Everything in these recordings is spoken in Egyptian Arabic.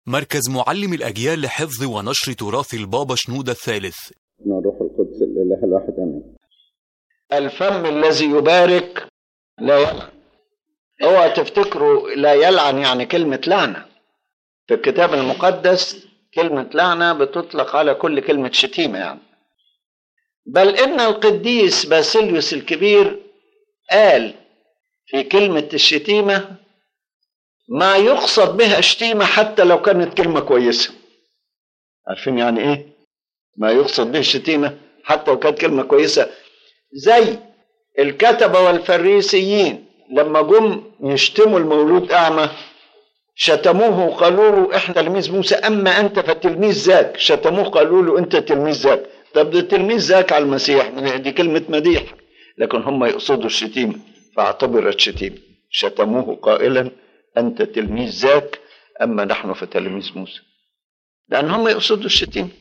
مركز معلم الأجيال لحفظ ونشر تراث البابا شنودة الثالث من الروح القدس الإله الواحد آمين الفم الذي يبارك لا يلعن اوعى تفتكروا لا يلعن يعني كلمة لعنة في الكتاب المقدس كلمة لعنة بتطلق على كل كلمة شتيمة يعني بل إن القديس باسيليوس الكبير قال في كلمة الشتيمة ما يقصد بها شتيمة حتى لو كانت كلمة كويسة عارفين يعني إيه؟ ما يقصد به الشتيمة حتى لو كانت كلمة كويسة زي الكتبة والفريسيين لما جم يشتموا المولود أعمى شتموه وقالوا له احنا تلميذ موسى اما انت فتلميذ ذاك شتموه قالوا له انت تلميذ ذاك طب ده تلميذ ذاك على المسيح دي كلمه مديح لكن هم يقصدوا الشتيمه فاعتبرت شتيمه شتموه قائلا انت تلميذ ذاك اما نحن فتلاميذ موسى لان هم يقصدوا الشتيمه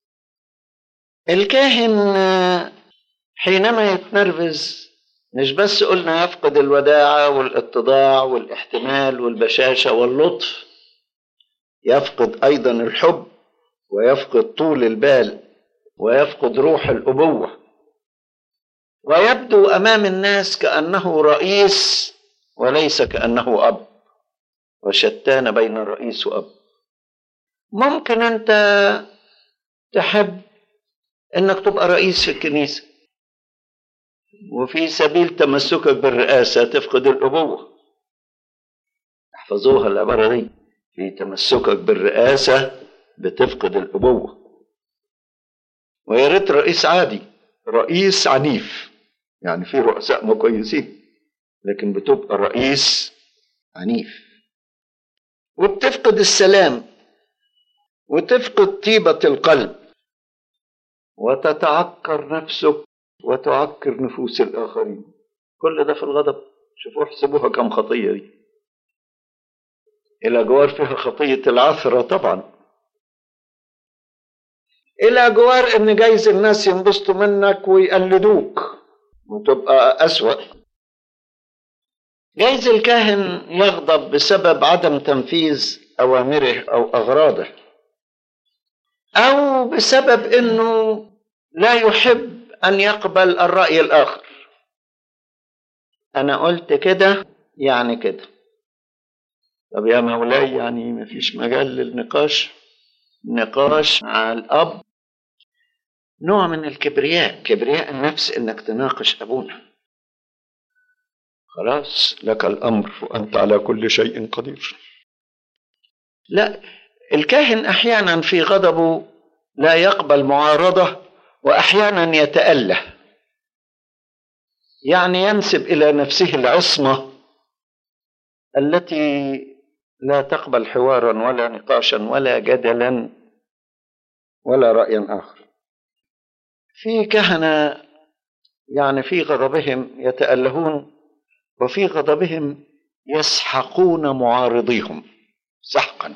الكاهن حينما يتنرفز مش بس قلنا يفقد الوداعة والاتضاع والاحتمال والبشاشة واللطف يفقد أيضا الحب ويفقد طول البال ويفقد روح الأبوة ويبدو أمام الناس كأنه رئيس وليس كأنه أب وشتان بين الرئيس وأب ممكن أنت تحب أنك تبقى رئيس في الكنيسة وفي سبيل تمسكك بالرئاسة تفقد الأبوة احفظوها العبارة دي في تمسكك بالرئاسة بتفقد الأبوة ويا ريت رئيس عادي رئيس عنيف يعني في رؤساء ما كويسين لكن بتبقى رئيس عنيف وبتفقد السلام وتفقد طيبة القلب وتتعكر نفسك وتعكر نفوس الآخرين كل ده في الغضب شوفوا احسبوها كم خطية دي إلى جوار فيها خطية العثرة طبعا إلى جوار إن جايز الناس ينبسطوا منك ويقلدوك وتبقى أسوأ جايز الكاهن يغضب بسبب عدم تنفيذ أوامره أو أغراضه أو بسبب إنه لا يحب أن يقبل الرأي الآخر أنا قلت كده يعني كده طب يا مولاي يعني مفيش مجال للنقاش نقاش مع الأب نوع من الكبرياء كبرياء النفس إنك تناقش أبونا خلاص لك الأمر وأنت على كل شيء قدير لا الكاهن أحيانا في غضبه لا يقبل معارضة واحيانا يتاله يعني ينسب الى نفسه العصمه التي لا تقبل حوارا ولا نقاشا ولا جدلا ولا رايا اخر في كهنه يعني في غضبهم يتالهون وفي غضبهم يسحقون معارضيهم سحقا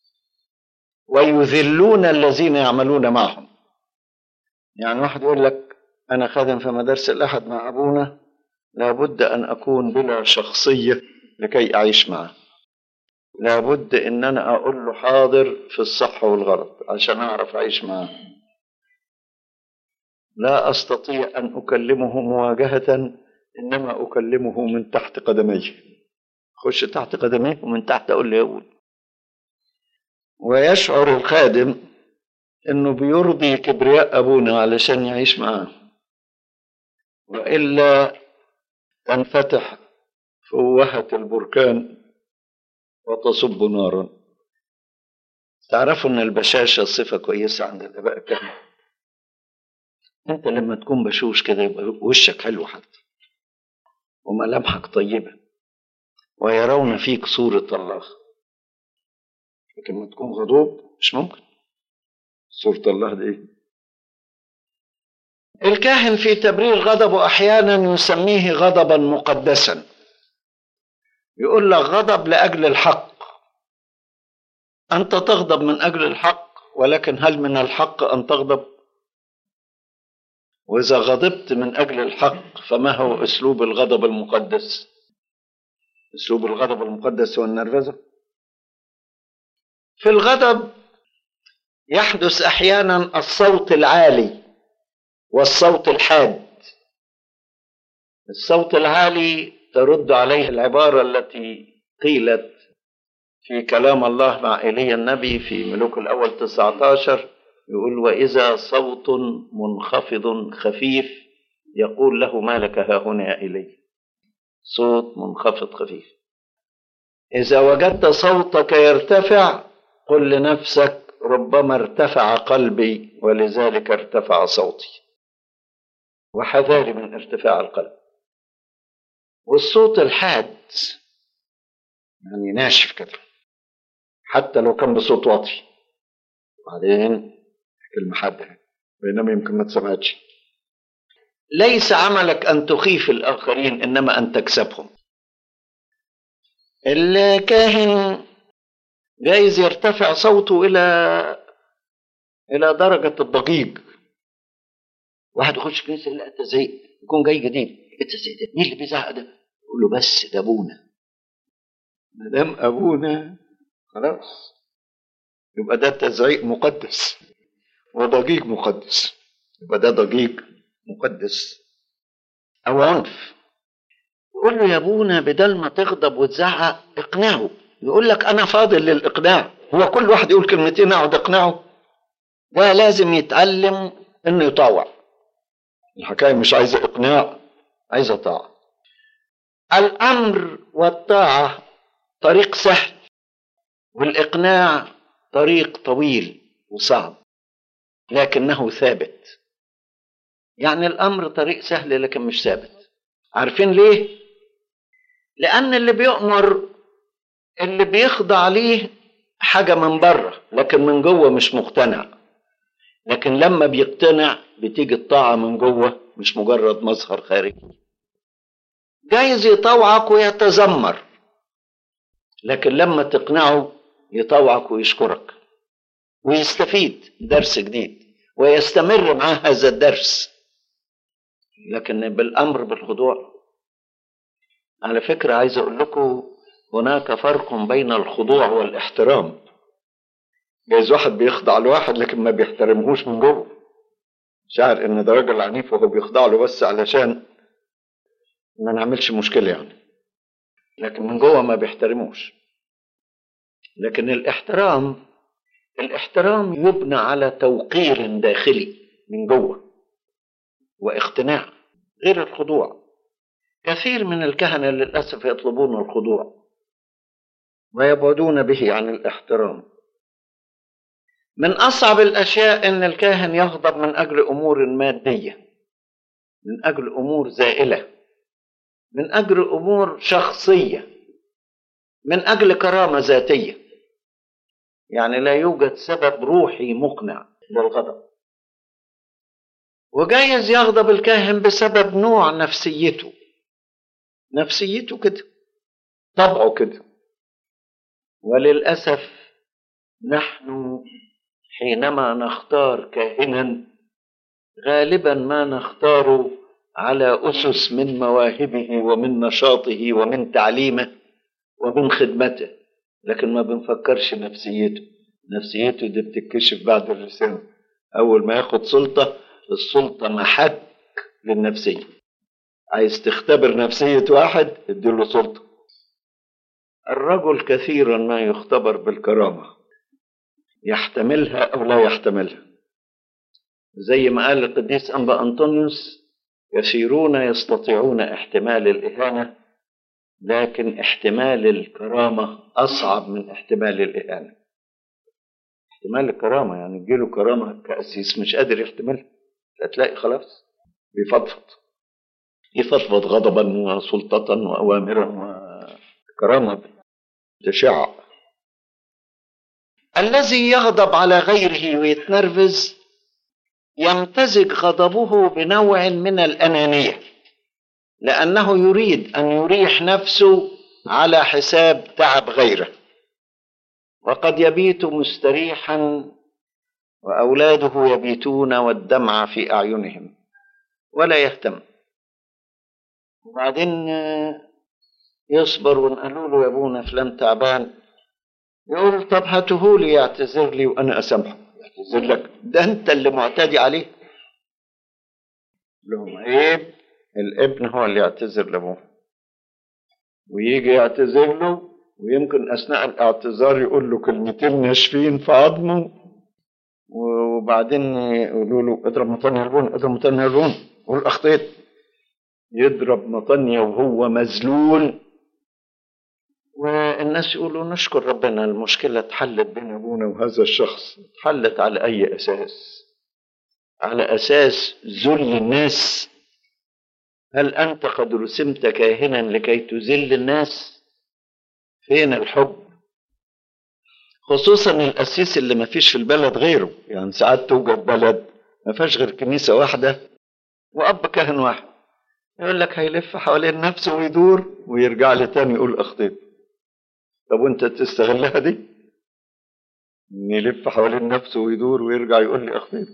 ويذلون الذين يعملون معهم يعني واحد يقول لك أنا خادم في مدارس الأحد مع أبونا لابد أن أكون بلا شخصية لكي أعيش معه لابد إن أنا أقول له حاضر في الصح والغلط عشان أعرف أعيش معه لا أستطيع أن أكلمه مواجهة إنما أكلمه من تحت قدميه خش تحت قدميه ومن تحت أقول له يقول ويشعر الخادم انه بيرضي كبرياء ابونا علشان يعيش معاه والا تنفتح فوهة البركان وتصب نارا تعرفوا ان البشاشة صفة كويسة عند الاباء الكهنة انت لما تكون بشوش كده يبقى وشك حلو حتى وملامحك طيبة ويرون فيك صورة الله لكن لما تكون غضوب مش ممكن صورة الله دي الكاهن في تبرير غضبه أحيانا يسميه غضبا مقدسا يقول لك غضب لأجل الحق أنت تغضب من أجل الحق ولكن هل من الحق أن تغضب وإذا غضبت من أجل الحق فما هو أسلوب الغضب المقدس أسلوب الغضب المقدس هو النرفزة في الغضب يحدث احيانا الصوت العالي والصوت الحاد الصوت العالي ترد عليه العباره التي قيلت في كلام الله مع ايليا النبي في ملوك الاول 19 يقول واذا صوت منخفض خفيف يقول له ما لك ها هنا يا ايليا صوت منخفض خفيف اذا وجدت صوتك يرتفع قل لنفسك ربما ارتفع قلبي ولذلك ارتفع صوتي وحذاري من ارتفاع القلب والصوت الحاد يعني ناشف كده حتى لو كان بصوت واطي بعدين كلمة حادة بينما يمكن ما تسمعتش ليس عملك أن تخيف الآخرين إنما أن تكسبهم الكاهن جايز يرتفع صوته إلى إلى درجة الضجيج واحد يخش كنيسة لا أنت زي يكون جاي جديد أنت زي ده مين اللي بيزعق ده؟ يقول له بس ده أبونا ما دام أبونا خلاص يبقى ده تزعيق مقدس وضجيج مقدس يبقى ده ضجيج مقدس أو عنف يقول له يا ابونا بدل ما تغضب وتزعق اقنعه يقول لك انا فاضل للاقناع هو كل واحد يقول كلمتين اقعد اقنعه ده لازم يتعلم انه يطاوع الحكايه مش عايزه اقناع عايزه طاعه الامر والطاعه طريق سهل والاقناع طريق طويل وصعب لكنه ثابت يعني الامر طريق سهل لكن مش ثابت عارفين ليه لان اللي بيؤمر اللي بيخضع ليه حاجه من بره لكن من جوه مش مقتنع لكن لما بيقتنع بتيجي الطاعه من جوه مش مجرد مظهر خارجي جايز يطوعك ويتذمر لكن لما تقنعه يطوعك ويشكرك ويستفيد درس جديد ويستمر مع هذا الدرس لكن بالامر بالخضوع على فكره عايز اقول لكم هناك فرق بين الخضوع والاحترام جايز واحد بيخضع لواحد لكن ما بيحترمهوش من جوه شعر ان ده راجل عنيف وهو بيخضع له بس علشان ما نعملش مشكله يعني لكن من جوه ما بيحترموش لكن الاحترام الاحترام يبنى على توقير داخلي من جوه واقتناع غير الخضوع كثير من الكهنة للأسف يطلبون الخضوع ويبعدون به عن الاحترام من أصعب الأشياء أن الكاهن يغضب من أجل أمور مادية من أجل أمور زائلة من أجل أمور شخصية من أجل كرامة ذاتية يعني لا يوجد سبب روحي مقنع للغضب وجايز يغضب الكاهن بسبب نوع نفسيته نفسيته كده طبعه كده وللأسف نحن حينما نختار كاهنا غالبا ما نختاره على أسس من مواهبه ومن نشاطه ومن تعليمه ومن خدمته لكن ما بنفكرش نفسيته نفسيته دي بتتكشف بعد الرسالة أول ما ياخد سلطة السلطة محك للنفسية عايز تختبر نفسية واحد اديله سلطة الرجل كثيرا ما يختبر بالكرامة يحتملها أو لا يحتملها زي ما قال القديس أنبا أنطونيوس كثيرون يستطيعون احتمال الإهانة لكن احتمال الكرامة أصعب من احتمال الإهانة احتمال الكرامة يعني تجيله كرامة كأسيس مش قادر يحتملها هتلاقي خلاص بيفضفض يفضفض غضبا وسلطة وأوامرا وكرامة تشع الذي يغضب على غيره ويتنرفز يمتزج غضبه بنوع من الأنانية لأنه يريد أن يريح نفسه على حساب تعب غيره وقد يبيت مستريحا وأولاده يبيتون والدمع في أعينهم ولا يهتم وبعدين يصبر ونقولوا له يا ابونا فلان تعبان يقول طب هاتهولي يعتذر لي وانا اسامحه يعتذر لك ده انت اللي معتدي عليه لهم عيب الابن هو اللي يعتذر لابوه ويجي يعتذر له ويمكن اثناء الاعتذار يقول له كلمتين ناشفين في عظمه وبعدين يقولوا له اضرب مطنيا البون اضرب مطنيا البون قول اخطيت يضرب مطنيا وهو مذلول والناس يقولوا نشكر ربنا المشكلة اتحلت بين أبونا وهذا الشخص اتحلت على أي أساس على أساس ذل الناس هل أنت قد رسمت كاهنا لكي تذل الناس فين الحب خصوصا القسيس اللي ما فيش في البلد غيره يعني ساعات توجد بلد ما فيهاش غير كنيسة واحدة وأب كاهن واحد يقول لك هيلف حوالين نفسه ويدور ويرجع لي تاني يقول أخطيت طب وانت تستغلها دي ان يلف حوالين نفسه ويدور ويرجع يقول لي اخطيت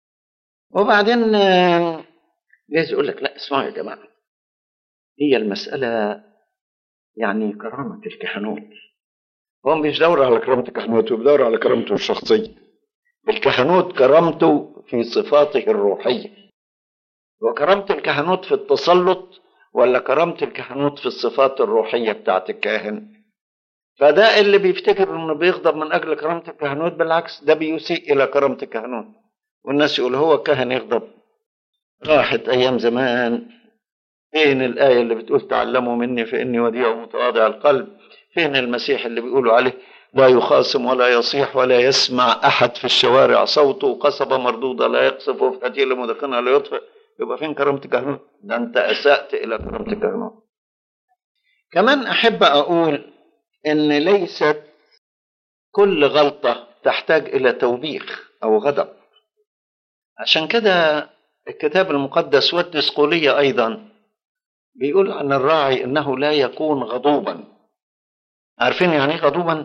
وبعدين آه، جايز يقول لك لا اسمعوا يا جماعه هي المساله يعني كرامه الكهنوت هو مش دور على كرامه الكهنوت هو بيدور على كرامته الشخصيه الكهنوت كرامته في صفاته الروحيه وكرامه الكهنوت في التسلط ولا كرامه الكهنوت في الصفات الروحيه بتاعت الكاهن فده اللي بيفتكر انه بيغضب من اجل كرامه الكهنوت بالعكس ده بيسيء الى كرامه الكهنوت والناس يقول هو الكاهن يغضب راحت ايام زمان فين الايه اللي بتقول تعلموا مني فاني وديع ومتواضع القلب فين المسيح اللي بيقولوا عليه لا يخاصم ولا يصيح ولا يسمع احد في الشوارع صوته قصبه مردوده لا يقصف فتيل مدخنها لا يطفئ يبقى فين كرامه الكهنوت ده انت اسات الى كرامه الكهنوت كمان احب اقول ان ليست كل غلطه تحتاج الى توبيخ او غضب عشان كده الكتاب المقدس والدسقولية أيضا بيقول عن الراعي إنه لا يكون غضوبا عارفين يعني إيه غضوبا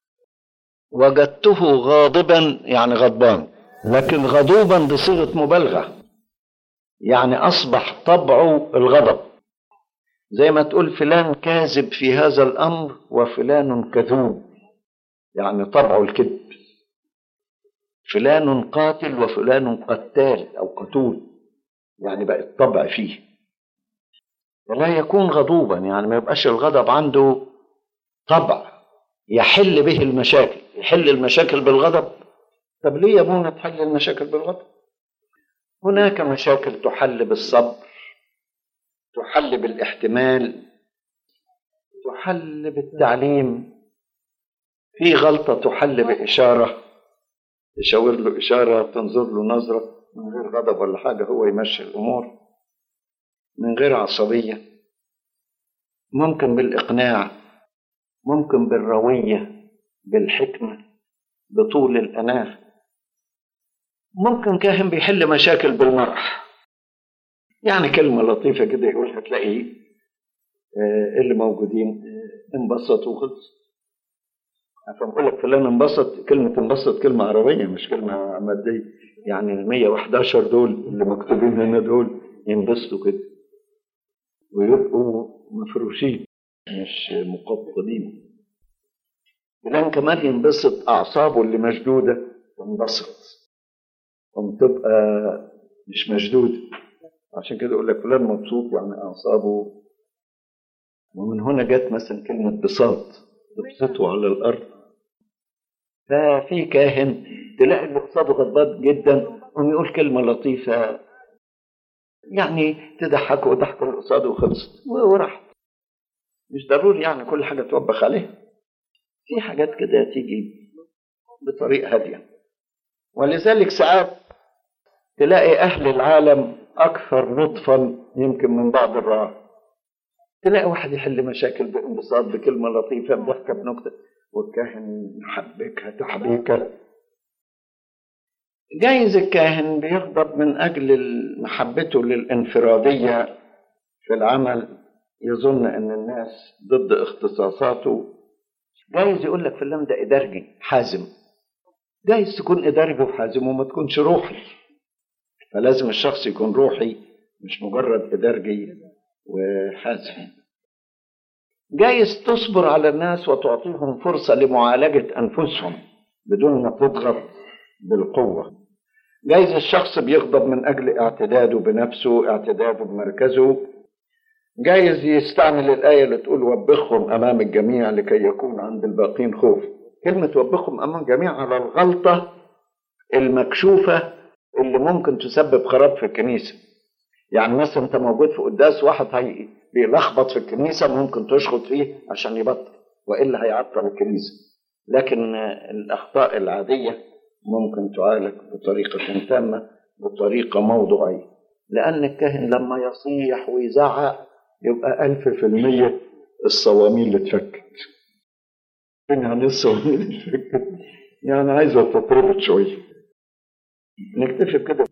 وجدته غاضبا يعني غضبان لكن غضوبا بصيغة مبالغة يعني أصبح طبعه الغضب زي ما تقول فلان كاذب في هذا الأمر وفلان كذوب يعني طبعه الكذب فلان قاتل وفلان قتال أو قتول يعني بقى الطبع فيه ولا يكون غضوبا يعني ما يبقاش الغضب عنده طبع يحل به المشاكل يحل المشاكل بالغضب طب ليه يا ابونا تحل المشاكل بالغضب هناك مشاكل تحل بالصبر تحل بالاحتمال تحل بالتعليم في غلطة تحل بإشارة تشاور له إشارة تنظر له نظرة من غير غضب ولا حاجة هو يمشي الأمور من غير عصبية ممكن بالإقناع ممكن بالروية بالحكمة بطول الأناة ممكن كاهن بيحل مشاكل بالمرح يعني كلمة لطيفة كده يقولها تلاقي آه، اللي موجودين آه، انبسطوا وخلص عشان بقول لك فلان انبسط كلمة انبسط كلمة عربية مش كلمة مادية يعني ال 111 دول اللي مكتوبين هنا دول ينبسطوا كده ويبقوا مفروشين مش مقطبين فلان كمان ينبسط أعصابه اللي مشدودة تنبسط وتبقى مش مشدودة عشان كده يقول لك فلان مبسوط يعني أعصابه ومن هنا جت مثلا كلمة بساط تبسطه على الأرض ففي كاهن تلاقي اللي قصاده غضبان جدا ويقول كلمة لطيفة يعني تضحكه وتضحك اللي قصاده وخلصت وراحت مش ضروري يعني كل حاجة توبخ عليها في حاجات كده تيجي بطريقة هادية ولذلك ساعات تلاقي أهل العالم أكثر لطفا يمكن من بعض الرعاة تلاقي واحد يحل مشاكل بانبساط بكلمة لطيفة بضحكة بنكتة والكاهن يحبكها تحبيكة جايز الكاهن بيغضب من أجل محبته للانفرادية في العمل يظن أن الناس ضد اختصاصاته جايز يقول لك فلان ده إدارجي حازم جايز تكون إدارجي وحازم وما تكونش روحي فلازم الشخص يكون روحي مش مجرد إدارجي وحازم جايز تصبر على الناس وتعطيهم فرصة لمعالجة أنفسهم بدون ما تضغط بالقوة جايز الشخص بيغضب من أجل اعتداده بنفسه اعتداده بمركزه جايز يستعمل الآية اللي تقول وبخهم أمام الجميع لكي يكون عند الباقين خوف كلمة وبخهم أمام الجميع على الغلطة المكشوفة اللي ممكن تسبب خراب في الكنيسة يعني مثلا أنت موجود في قداس واحد هي بيلخبط في الكنيسة ممكن تشخط فيه عشان يبطل وإلا هيعطل الكنيسة لكن الأخطاء العادية ممكن تعالج بطريقة تامة بطريقة موضوعية لأن الكاهن لما يصيح ويزعق يبقى ألف في المية الصواميل اللي اتفكت فين يعني الصواميل اللي اتفكت يعني عايزة تتربط شوية نكتفي بكده